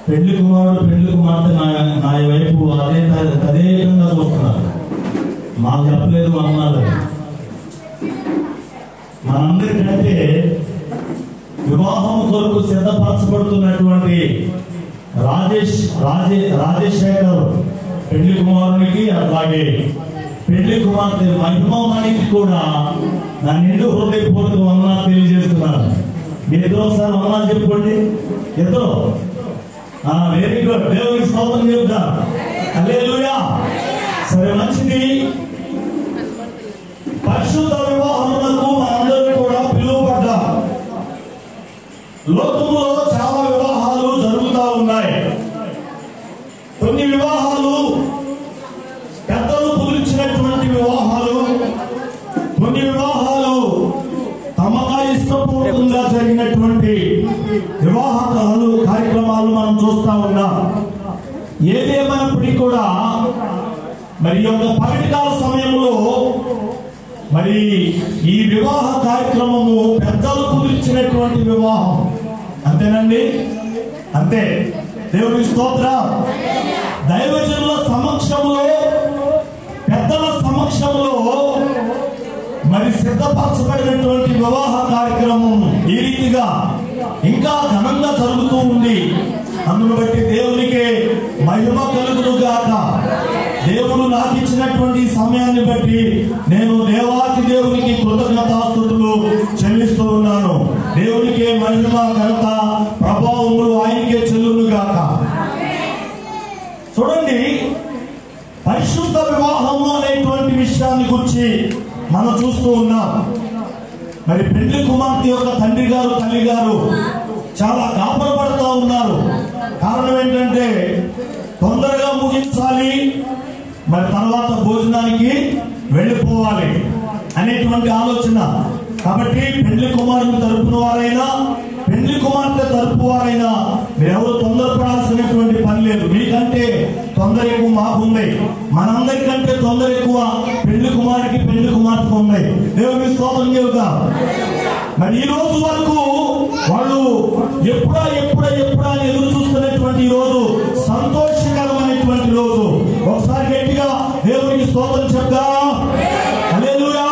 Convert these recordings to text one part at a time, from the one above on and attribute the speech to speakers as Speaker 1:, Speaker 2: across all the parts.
Speaker 1: పెళ్లి కుమారుడు పెళ్లి కుమార్తె నా నా వైపు అదే తదేకంగా చూస్తున్నారు మాకు చెప్పలేదు అన్నారు మనందరికంటే వివాహం కొరకు సిద్ధపరచబడుతున్నటువంటి రాజేష్ రాజే రాజశేఖర్ పెళ్లి కుమారునికి అట్లాగే పెళ్లి కుమార్తె మహిమమణికి కూడా నా నిండు హృదయపూర్వక వందనాలు తెలియజేస్తున్నాను మీరు ఇద్దరు ఒకసారి వందనాలు చెప్పుకోండి ఇద్దరు వెరీ గుడ్ దేవునికి స్తోత్రం చెప్తా హల్లెలూయా సరే మంచిది పరిశుద్ధ వివాహములకు మనందరూ కూడా పిలువబడ్డా లోకములో చాలా వివాహాలు జరుగుతూ ఉన్నాయి కొన్ని వివాహాలు పెద్దలు కుదిర్చినటువంటి వివాహాలు కొన్ని వివాహాలు తమగా ఇష్టపూర్వకంగా జరిగినటువంటి వివాహాలు కార్యక్రమాలు మనం చూస్తా ఉన్నాం ఏదేమైనప్పటికీ కూడా మరి ఈ యొక్క పగటికాల సమయంలో మరి ఈ వివాహ కార్యక్రమము పెద్దలు కుదిర్చినటువంటి వివాహం అంతేనండి అంతే దేవుడి స్తోత్ర దైవజనుల సమక్షంలో పెద్దల సమక్షంలో మరి సిద్ధపరచబడినటువంటి వివాహ కార్యక్రమం ఈ రీతిగా ఇంకా ఘనంగా జరుగుతూ ఉంది అందును బట్టి దేవునికే మహిమ కలుగును గాక దేవుడు నాకు ఇచ్చినటువంటి ఈ సమయాన్ని బట్టి నేను దేవాతి దేవునికి కృతజ్ఞతాస్తుతులు చెల్లిస్తూ ఉన్నాను దేవునికే మహిమ ఘనత ప్రభావములు ఆయనకే చెల్లును గాక చూడండి పరిశుద్ధ వివాహము అనేటువంటి విషయాన్ని గురించి మనం చూస్తూ ఉన్నాం మరి పెళ్లి కుమార్తె యొక్క తండ్రి గారు తల్లి గారు చాలా కాపరపడుతూ ఉన్నారు కారణం ఏంటంటే తొందరగా ముగించాలి మరి తర్వాత భోజనానికి వెళ్ళిపోవాలి అనేటువంటి ఆలోచన కాబట్టి పెళ్లి కుమారుని తరపున వారైనా పెళ్లి కుమార్తె తరపు వారైనా మీరెవరు తొందరపడాల్సినటువంటి పని లేదు మీకంటే తొందర ఎక్కువ మాకు ఉంది మనందరికంటే తొందర ఎక్కువ పెళ్లి కుమారుడికి పెళ్లి కుమార్తెకు ఉంది దేవుని స్తోత్రం చెబుతా మరి ఈ రోజు వరకు వాళ్ళు ఎప్పుడా ఎప్పుడా ఎప్పుడా అని ఎదురు చూస్తున్నటువంటి ఈ రోజు సంతోషకరమైనటువంటి రోజు ఒకసారి గట్టిగా దేవునికి స్తోత్రం చెప్తా హల్లెలూయా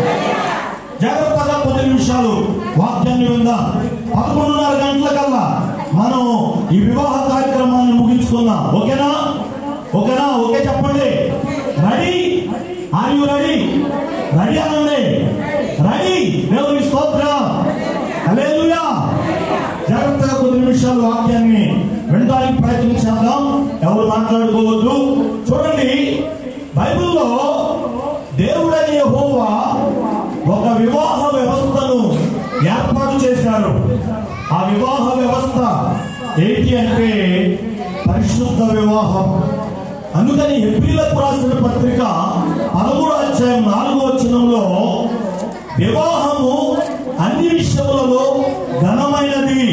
Speaker 1: జాగ్రత్తగా పది నిమిషాలు వాక్యాన్ని విందాం పదకొండున్నర గంటలకల్లా మనం ఈ వివాహ కార్యక్రమాన్ని ముగించుకుందాం ఓకేనా ఓకేనా ఓకే చెప్పండి ready are you ready ready అనండి రెడీ దేవుని స్తోత్రం హల్లెలూయా జాగ్రత్తగా కొద్ది నిమిషాలు వాక్యాన్ని వినడానికి ప్రయత్నించేద్దాం ఎవరు మాట్లాడుకోవద్దు చూడండి బైబిల్లో దేవుడని యెహోవా ఒక వివాహ వ్యవస్థను ఏర్పాటు చేశారు ఆ వివాహ వ్యవస్థ ఏంటి అంటే పరిశుద్ధ వివాహం అందుకని ఎప్రిలకు రాసిన పత్రిక పదమూడు అధ్యాయం నాలుగో వచనంలో వివాహము అన్ని విషయములలో ఘనమైనది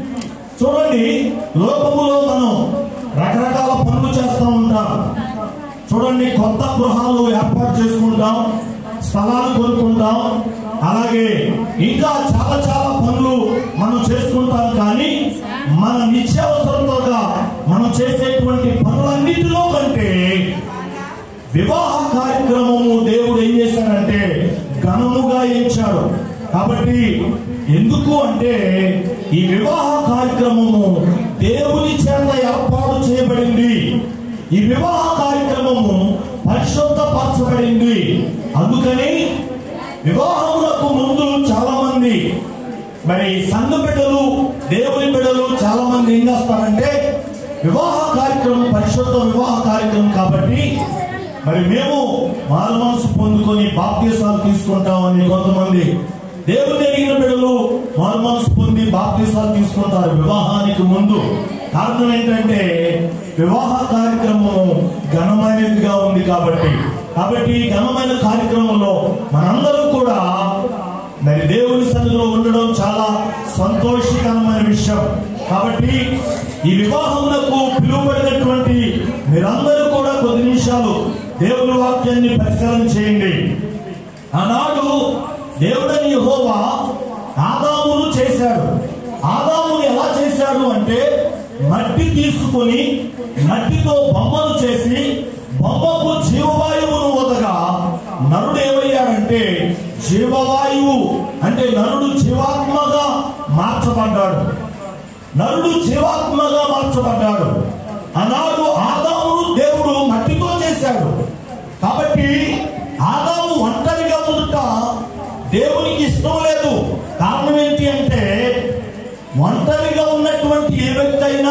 Speaker 1: చూడండి లోకములో మనం రకరకాల పనులు చేస్తూ ఉంటాం చూడండి కొత్త గృహాలు ఏర్పాటు చేసుకుంటాం స్థలాలు కొనుక్కుంటాం అలాగే ఇంకా చాలా చాలా పనులు మనం చేసుకుంటాం కానీ మన నిత్యావసరంతోగా మనం చేసేటువంటి పనులన్నిటిలో కంటే వివాహ కార్యక్రమము దేవుడు ఏం చేశాడంటే ఘనముగా ఎంచాడు కాబట్టి ఎందుకు అంటే ఈ వివాహ కార్యక్రమము దేవుని చేత ఏర్పాటు చేయబడింది ఈ వివాహ కార్యక్రమము పరిశుద్ధపరచబడింది అందుకని వివాహములకు ముందు చాలా మంది మరి సంఘ బిడ్డలు దేవుని బిడ్డలు చాలా మంది ఏం చేస్తారంటే వివాహ కార్యక్రమం పరిశుద్ధ వివాహ కార్యక్రమం కాబట్టి మరి మేము మారు మనసు పొందుకొని బాప్తీసాలు తీసుకుంటామని కొంతమంది దేవుని ఎరిగిన బిడ్డలు మారు మనసు పొంది బాప్తీసాలు తీసుకుంటారు వివాహానికి ముందు కారణం ఏంటంటే వివాహ కార్యక్రమం ఘనమైనదిగా ఉంది కాబట్టి కాబట్టి ఈ ఘనమైన కార్యక్రమంలో మనందరూ కూడా మరి దేవుని సన్నిధిలో ఉండడం చాలా సంతోషకరమైన విషయం కాబట్టి ఈ వివాహమునకు పిలువబడినటువంటి మీరందరూ కూడా కొద్ది నిమిషాలు దేవుని వాక్యాన్ని పరిశీలన చేయండి ఆనాడు దేవుడని యెహోవా ఆదామును చేశాడు ఆదామును ఎలా చేశాడు అంటే మట్టి తీసుకొని మట్టితో బొమ్మలు చేసి బొమ్మకు జీవవాయువును వదగా నరుడు ఏమయ్యాడంటే జీవవాయువు అంటే నరుడు జీవాత్మగా మార్చబడ్డాడు నరుడు జీవాత్మగా మార్చబడ్డాడు ఆనాడు ఆదామును దేవుడు మట్టితో చేశాడు కాబట్టి ఆదాము ఒంటరిగా ఉండుట దేవునికి ఇష్టం లేదు కారణం ఏంటి అంటే ఒంటరిగా ఉన్నటువంటి ఏ వ్యక్తి అయినా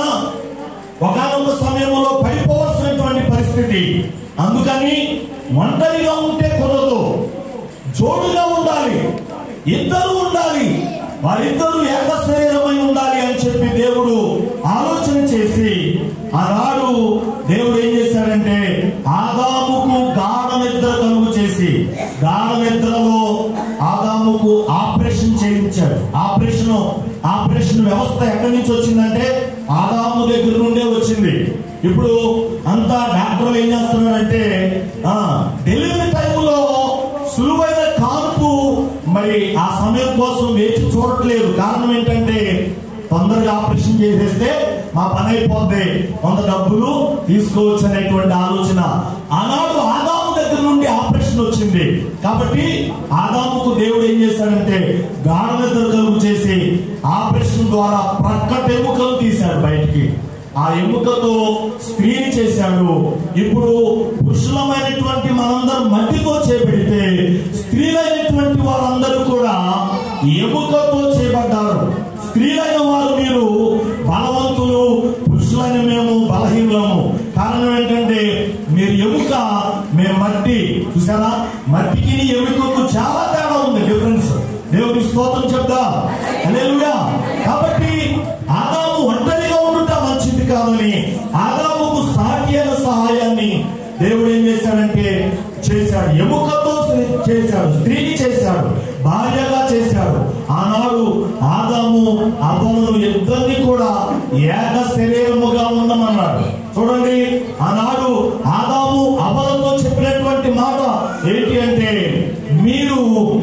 Speaker 1: ఒకనొక సమయంలో పడిపోవలసినటువంటి పరిస్థితి అందుకని ఒంటరిగా ఉంటే కుదరదు జోడుగా ఉండాలి ఇద్దరు ఉండాలి వారిద్దరూ ఏక శరీరమై ఉండాలి అని చెప్పి దేవుడు ఆలోచన చేసి ఆనాడు దేవుడు ఏం చేశాడంటే ఆదాముకు గాఢ నిద్ర కలుగు చేసి గాఢ నిద్రలో ఆదాముకు ఆపరేషన్ చేయించాడు ఆపరేషన్ ఆపరేషన్ వ్యవస్థ ఎక్కడి నుంచి వచ్చిందంటే ఆదాము దగ్గర నుండే వచ్చింది ఇప్పుడు అంతా డాక్టర్లు ఏం చేస్తున్నారంటే ఆ, డెలివరీ టైంలో సులువైన కాన్పు మరి ఆ సమయం కోసం వేచి చూడట్లేదు కారణం ఏంటంటే తొందరగా ఆపరేషన్ చేసేస్తే మా పని అయిపోద్ది కొంత డబ్బులు తీసుకోవచ్చు అనేటువంటి ఆలోచన ఆనాడు ఆదాము దగ్గర నుండి ఆపరేషన్ వచ్చింది కాబట్టి ఆదాముకు దేవుడు ఏం చేశాడంటే గాఢ నిద్ర కలుగు చేసి ఆపరేషన్ ద్వారా ప్రక్కట ఎముకలు తీశాడు బయటికి ఆ ఎముకతో స్త్రీని చేశాడు ఇప్పుడు పురుషులమైనటువంటి మనందరం మట్టితో చేపెడితే స్త్రీలైనటువంటి వారందరూ కూడా ఎముకతో చేయబడ్డారు స్త్రీలైన వారు మీరు బలవంతులు పురుషులైన మేము బలహీనము కారణం ఏంటంటే మీరు ఎముక మేము మట్టి చూసారా మట్టికి ఎముకకు చాలా తేడా ఉంది డిఫరెన్స్ దేవుని స్తోత్రం చెప్దా హల్లెలూయా కాబట్టి ఆదాము ఒంటరిగా ఉండుట మంచిది కాదని ఆదాముకు సాటి అయిన సహాయాన్ని దేవుడు ఏం చేశాడంటే చేశాడు ఎముకతో చేశాడు స్త్రీని చేశాడు భార్యగా చేశాడు ఆనాడు ఆదాము అవ్వను ఇద్దరిని కూడా ఏక శరీరముగా ఉండమన్నాడు చూడండి ఆనాడు ఆదాము అవ్వలతో చెప్పినటువంటి మాట ఏంటి అంటే మీరు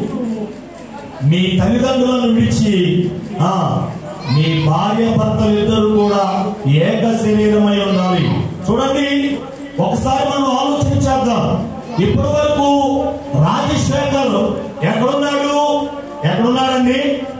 Speaker 1: మీ తల్లిదండ్రులను విడిచి ఆ మీ భార్య భర్తలు ఇద్దరు కూడా ఏక శరీరమై ఉండాలి చూడండి ఒకసారి మనం ఆలోచన చేద్దాం ఇప్పటి వరకు రాజశేఖర్ ఎక్కడున్నాడు ఎక్కడున్నాడండి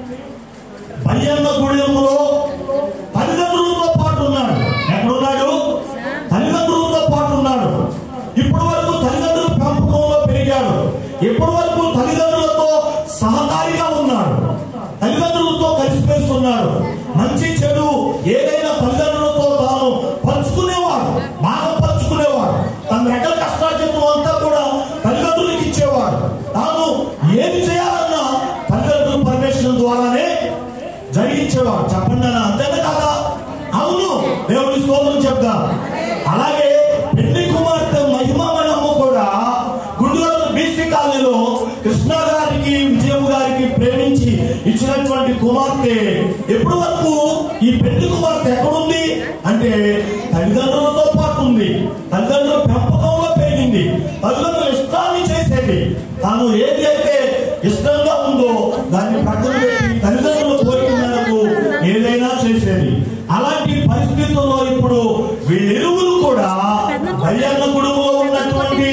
Speaker 1: పర్యంత గుడిలో తల్లిదండ్రులతో పాటు ఉన్నాడు ఎక్కడున్నాడు తల్లిదండ్రులతో పాటు ఉన్నాడు ఇప్పటి వరకు తల్లిదండ్రుల పెంపకంలో పెరిగాడు ఇప్పటి వరకు తల్లిదండ్రులతో సహకారిగా ఉన్నాడు తల్లిదండ్రులతో కలిసిమెలిసి ఉన్నాడు మంచి చెడు ఏదైనా తల్లిదండ్రులతో తాను పంచుకునేవాడు బాగా పంచుకునేవాడు తన రెక్కల కష్టార్జితం అంతా కూడా తల్లిదండ్రులకు ఇచ్చేవాడు తాను ఏది చేయాలన్నా తల్లిదండ్రుల పర్మిషన్ ద్వారానే జరిగించేవాడు చెప్పండి అన్న అంతేనా కదా అవును దేవుడి స్తోత్రం చెప్తా అలాగే పెళ్లి కుమార్తె మహిమమ్మ కూడా గుండూరు బీసీ కాలనీలో కృష్ణ గారికి విజయం గారికి ప్రేమించి ఇచ్చినటువంటి కుమార్తె ఎప్పటి వరకు ఈ పెళ్లి కుమార్తె ఎక్కడుంది అంటే తల్లిదండ్రులతో పాటు ఉంది తల్లిదండ్రుల పెంపకంలో పెరిగింది తల్లిదండ్రుల ఇష్టాన్ని చేసేది తాను ఏది అయితే ఇష్టంగా ఉందో దాన్ని ప్రక్కన పెట్టి తల్లిదండ్రుల కోరిక మేరకు ఏదైనా చేసేది అలాంటి పరిస్థితుల్లో ఇప్పుడు వీళ్ళిరువురు కూడా కళ్యాణ గుడుగులో ఉన్నటువంటి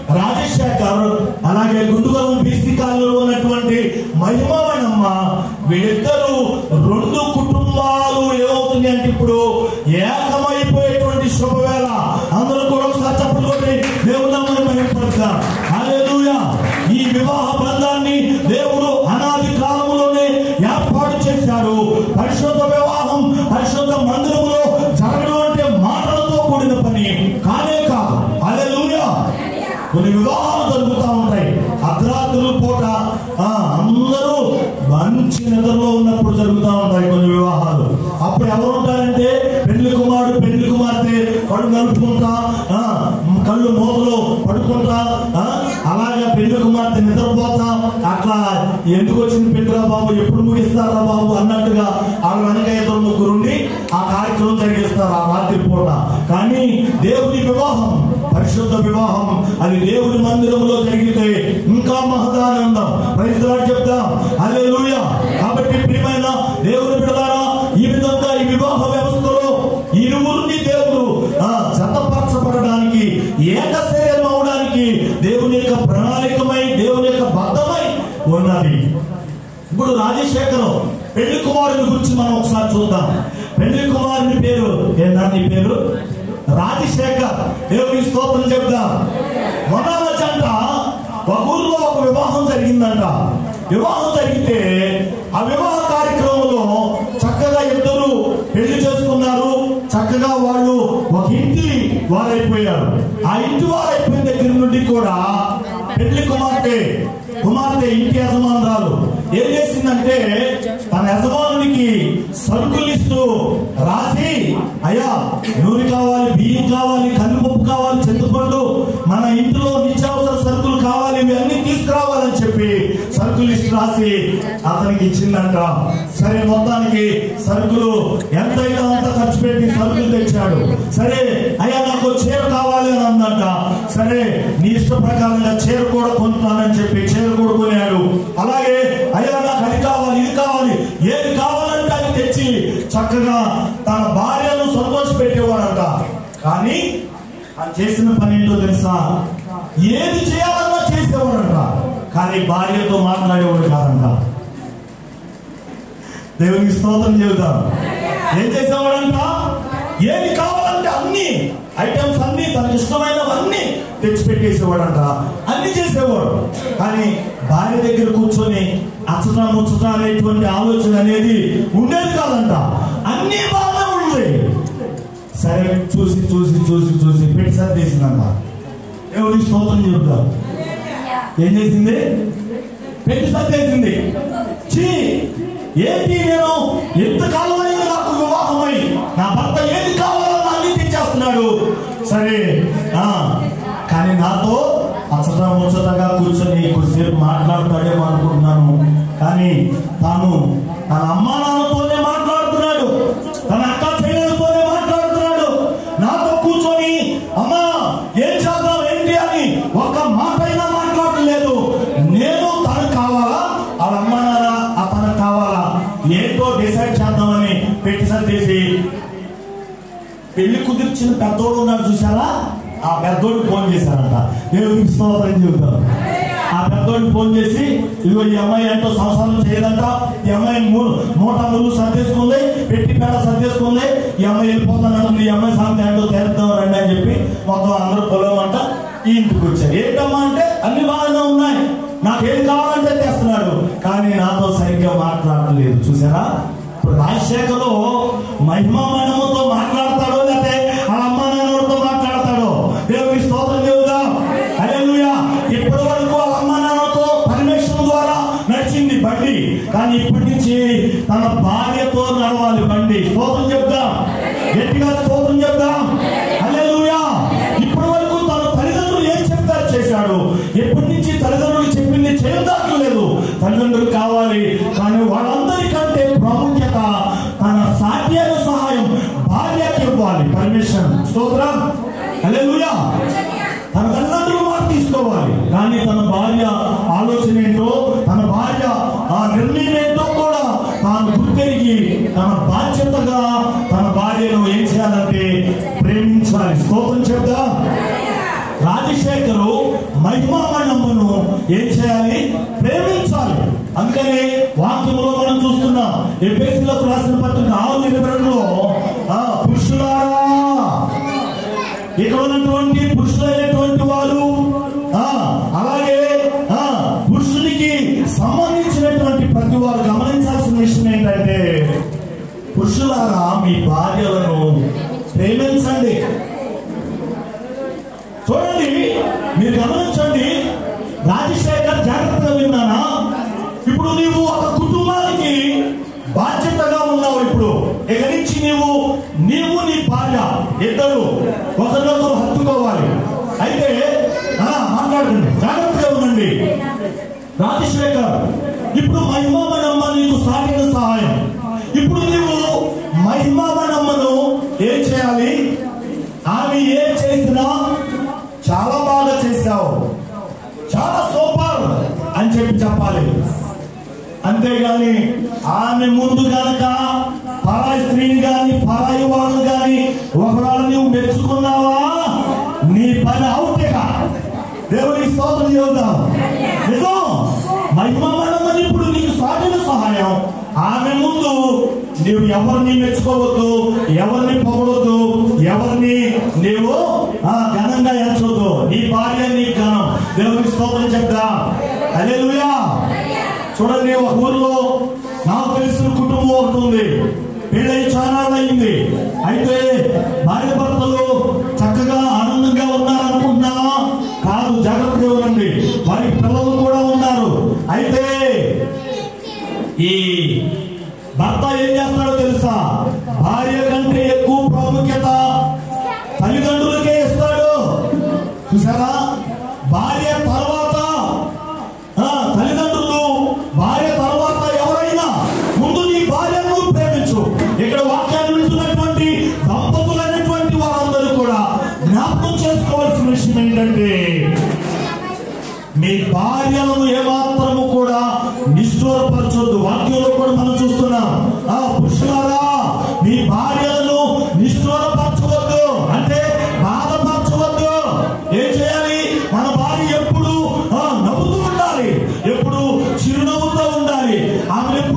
Speaker 1: రాజశేఖర్ అలాగే గుండుగలం బీసీ కాలంలో ఉన్నటువంటి మహిమవనమ్మ వీళ్ళిద్దరూ రెండు కుటుంబాలు ఏమవుతుంది అంటే ఇప్పుడు ఏకమైపోయేటువంటి శుభవేళ అందరూ కూడా ఒకసారి చప్పట్లు కొట్టి దేవుడు నామని మహిమపడతా హల్లెలూయా ఈ వివాహ బంధాన్ని దేవుడు అనాది కాలంలోనే ఏర్పాటు చేశాడు పరిశుద్ధ వివాహం పరిశుద్ధ మందిరములో జరగడం అంటే మాటలతో కూడిన పని కానే కాదు హల్లెలూయా కొన్ని వివాహాలు జరుగుతూ ఉంటాయి అర్ధరాత్రుల పూట ఆ, అందరూ మంచి నిద్రలో ఉన్నప్పుడు జరుగుతూ ఉంటాయి కొన్ని వివాహాలు అప్పుడు ఎవరు ఉంటారంటే పెళ్లి కుమారుడు పెళ్లి కుమార్తె కళ్ళు నలుపుకుంటా ఆ, కళ్ళు మూతలో పడుకుంటా ఆ, అలాగే పెళ్లి కుమార్తె నిద్రపోతా అట్లా ఎందుకు వచ్చింది పెళ్లిరా బాబు ఎప్పుడు ముగిస్తారా బాబు అన్నట్టుగా వాళ్ళ వెనక ఇద్దరు ముగ్గురుండి ఆ కార్యక్రమం జరిగిస్తారు ఆ రాత్రి పూట కానీ దేవుని వివాహం పరిశుద్ధ వివాహం అది దేవుని మందిరంలో జరిగితే ఇంకా మహదానందం పరిస్థితులు చెప్తాం అదే కాబట్టి ప్రియమైన దేవుని బిడ్డలారా ఈ విధంగా ఈ వివాహ వ్యవస్థలో నుండి దేవుడు ఆ, జతపరచబడడానికి ఏక శరీరం అవడానికి దేవుని యొక్క ప్రణాళికమై దేవుని యొక్క బద్ధమై ఉన్నది ఇప్పుడు రాజశేఖరం పెళ్లి కుమారుని గురించి మనం ఒకసారి చూద్దాం పెళ్లి కుమారుని పేరు ఏందా నీ పేరు రాజశేఖర్ దేవుని స్తోత్రం చెప్దాం మొన్న వచ్చంట ఒక ఊరిలో ఒక వివాహం జరిగిందంట వివాహం జరిగితే ఆ వివాహ కార్యక్రమంలో చక్కగా ఇద్దరు పెళ్లి చేసుకున్నారు చక్కగా వాళ్ళు ఒక ఇంటి వారైపోయారు ఆ ఇంటి వారైపోయిన దగ్గర నుండి కూడా పెళ్లి కుమార్తె కుమార్తె ఇంటి యజమానురాలు ఏం చేసిందంటే తన యజమానునికి సరుకులు ఇస్తూ రాసి అయ్యా నూనె కావాలి బియ్యం కావాలి కందిపప్పు కావాలి చింతపండు మన ఇంట్లో నిత్యావసర సరుకులు కావాలి ఇవన్నీ తీసుకురావాలని చెప్పి సరుకులు లిస్ట్ రాసి అతనికి ఇచ్చిందంట సరే మొత్తానికి సరుకులు ఎంతైనా అంత ఖర్చు పెట్టి సరుకులు తెచ్చాడు సరే అయ్యా నాకు చీర కావాలి అని అందంట సరే నీ ఇష్ట ప్రకారంగా చీర కూడా కొంటున్నానని చెప్పి చీర కూడా కొనాడు అలాగే అయ్యా నాకు అది కావాలి ఇది కావాలి ఏది కావాలంటే అది తెచ్చి చక్కగా తన భార్యను సంతోష పెట్టేవాడంట కానీ ఆ చేసిన పని ఏంటో తెలుసా ఏది చేయాలన్నా చేసేవాడంట కానీ భార్యతో మాట్లాడేవాడు కాదంట దేవునికి స్తోత్రం చెబుతాం ఏం చేసేవాడంట ఏది కావాలంటే అన్ని ఐటమ్స్ అన్ని తనకి ఇష్టమైనవన్నీ తెచ్చిపెట్టేసేవాడంట అన్ని చేసేవాడు కానీ భార్య దగ్గర కూర్చొని అచ్చట ముచ్చట అనేటువంటి ఆలోచన అనేది ఉండేది కాదంట అన్ని బాగానే ఉంది సరే చూసి చూసి చూసి చూసి పెట్టి సర్దేసిందంట దేవునికి స్తోత్రం చెబుతాం ఏం చేసింది పెట్టి సర్దేసింది చీ ఏంటి నేను ఎంతకాలం అయింది నాకు వివాహమై నా భర్త ఏది కావాలన్నా అన్ని తెచ్చేస్తున్నాడు సరే ఆ కానీ నాతో అచ్చట ముచ్చటగా కూర్చొని కొద్దిసేపు మాట్లాడతాడేమో అనుకుంటున్నాను కానీ తాను తన అమ్మా నాన్నతోనే మాట్లాడుతున్నాడు తన అక్క చెల్లెలతోనే మాట్లాడుతున్నాడు నాతో కూర్చొని అమ్మా ఏం చేద్దాం ఏంటి అని ఒక్క మాట అయినా మాట్లాడలేదు నేను తనకు కావాలా వాళ్ళ అమ్మ నాన్న ఆ తనకు కావాలా ఏంటో డిసైడ్ చేద్దామని పెట్టి సర్దేసి పెళ్లి కుదిర్చిన పెద్దోడు ఉన్నాడు చూసారా ఆ పెద్దోడు ఫోన్ చేశారంట దేవునికి స్తోత్రం చెబుతారు ఆ పెద్దోడికి ఫోన్ చేసి ఇదిగో ఈ అమ్మాయి ఏంటో సంసారం చేయదంట ఈ అమ్మాయి మూ- మూట ముళ్ళు సర్దేసుకుంది పెట్టి పేడ సర్దేసుకుంది ఈ అమ్మాయి వెళ్ళిపోతానంటుంది ఈ అమ్మాయి సామెత ఏంటో తేలుద్దాం రండి అని చెప్పి మొత్తం అందరూ పొలమంట ఈ ఇంటికి వచ్చారు ఏంటమ్మా అంటే అన్ని బాగానే ఉన్నాయి నాకు ఏది కావాలంటే తెస్తున్నాడు కానీ నాతో సరిగ్గా మాట్లాడలేదు చూసారా ఇప్పుడు రాజశేఖరు మహిమామణముతో మాట్లాడతాడో లేకపోతే ఆ అమ్మ నాన్నతో మాట్లాడతాడో దేవుని స్తోత్రం చెబుదాం హల్లెలూయా ఇప్పటి వరకు వాళ్ళ అమ్మ నాన్నతో పరమేశ్వరం ద్వారా నడిచింది బండి కానీ ఇప్పటి నుంచి తన భార్యతో నడవాలి బండి స్తోత్రం చెప్దాం గట్టిగా స్తోత్రం చెప్దాం హల్లెలూయా ఇప్పటి వరకు తన తల్లిదండ్రులు ఏం చెప్తారు చేశాడు ఎప్పటి నుంచి తల్లిదండ్రులు చెప్పింది చేయదాట్లేదు తల్లిదండ్రులు కావాలి కానీ వాళ్ళందరికంటే ప్రాముఖ్యత తన సాధ్యమైన సహాయం భార్యకి ఇవ్వాలి పరమేశ్వరం స్తోత్రం హల్లెలూయా తన తల్లిదండ్రులు మాట తీసుకోవాలి కానీ తన భార్య ఆలోచన ఏంటో తన భార్య ఆ నిర్ణయం ఏంటో కూడా తాను గుర్తెరిగి తన బాధ్యతగా తన భార్యను ఏం చేయాలంటే ప్రేమించాలి స్తోత్రం చెప్దా రాజశేఖరు మహిమామణమ్మను ఏం చేయాలి ప్రేమించాలి అందుకనే వాక్యంలో మనం చూస్తున్నాం ఎఫెసీలకు రాసిన పత్రిక ఆరు ఇరవై రెండులో ఆ పురుషులారా ఇక్కడ ఉన్నటువంటి పురుషులైనటువంటి వారు ఆ అలాగే ఆ పురుషునికి సంబంధించినటువంటి ప్రతి వారు గమనించాల్సిన విషయం ఏంటంటే పురుషులారా మీ భార్యలను ప్రేమించండి చూడండి మీరు గమనించండి రాజశేఖర్ జాగ్రత్తగా విన్నానా ఇప్పుడు నీవు ఒక కుటుంబానికి బాధ్యతగా ఉన్నావు ఇప్పుడు ఇక నుంచి నీవు నీవు నీ భార్య ఇద్దరు ఒకరినొకరు హత్తుకోవాలి అయితే ఆ, మాట్లాడండి జాగ్రత్తగా ఉండండి రాజశేఖర్ ఇప్పుడు మహిమామణమ్మ నీకు సాగిన సహాయం ఇప్పుడు నీవు మహిమామణమ్మను ఏం చేయాలి ఆమె ఏం చేసినా చాలా బాగా చేశావు చాలా సూపర్ అని చెప్పి చెప్పాలి అంతేగాని ఆమె ముందు కనుక పరాయి స్త్రీని గాని పరాయి వాళ్ళని గాని ఒకవేళ నువ్వు మెచ్చుకున్నావా నీ పని అవుటేగా దేవునికి స్తోత్రం చేద్దాం నిజం మహిమమణమని ఇప్పుడు నీకు సాటిన సహాయం ఆమె ముందు నీవు ఎవరిని మెచ్చుకోవద్దు ఎవరిని పొగడొద్దు ఎవరిని నీవు ఆ ఘనంగా ఎంచొద్దు నీ భార్య నీ ఘనం దేవునికి స్తోత్రం చెప్తా అలెలుయా చూడండి ఒక ఊర్లో నాకు తెలిసిన కుటుంబం ఒకటి ఉంది పెళ్ళై చాలా అయింది అయితే భార్య భర్తలు చక్కగా ఆనందంగా ఉన్నారనుకుంటున్నా కాదు జాగ్రత్తగా ఉండండి వారికి పిల్లలు కూడా ఉన్నారు అయితే ఈ భర్త ఏం చేస్తాడో తెలుసా భార్య కంటే ఎక్కువ ప్రాముఖ్యత తల్లిదండ్రులకే ఇస్తాడు చూసారా భార్య తర్వాత ఆ, తల్లిదండ్రులు భార్య తర్వాత ఎవరైనా ముందు నీ భార్యను ప్రేమించు ఇక్కడ వాక్యాన్ని వింటున్నటువంటి దంపతులైనటువంటి వారందరూ కూడా జ్ఞాపకం చేసుకోవాల్సిన విషయం ఏంటంటే మీ భార్యలను ఏమాత్రము కూడా నిష్ఠూరపరచొద్దు వాక్యంలో కూడా మనం చూస్తున్నాం ఆ పురుషులారా మీ భార్యలను నిష్ఠూరపరచవద్దు అంటే బాధపరచవద్దు ఏం చేయాలి మన భార్య ఎప్పుడు ఆ, నవ్వుతూ ఉండాలి ఎప్పుడు చిరునవ్వుతో ఉండాలి ఆమె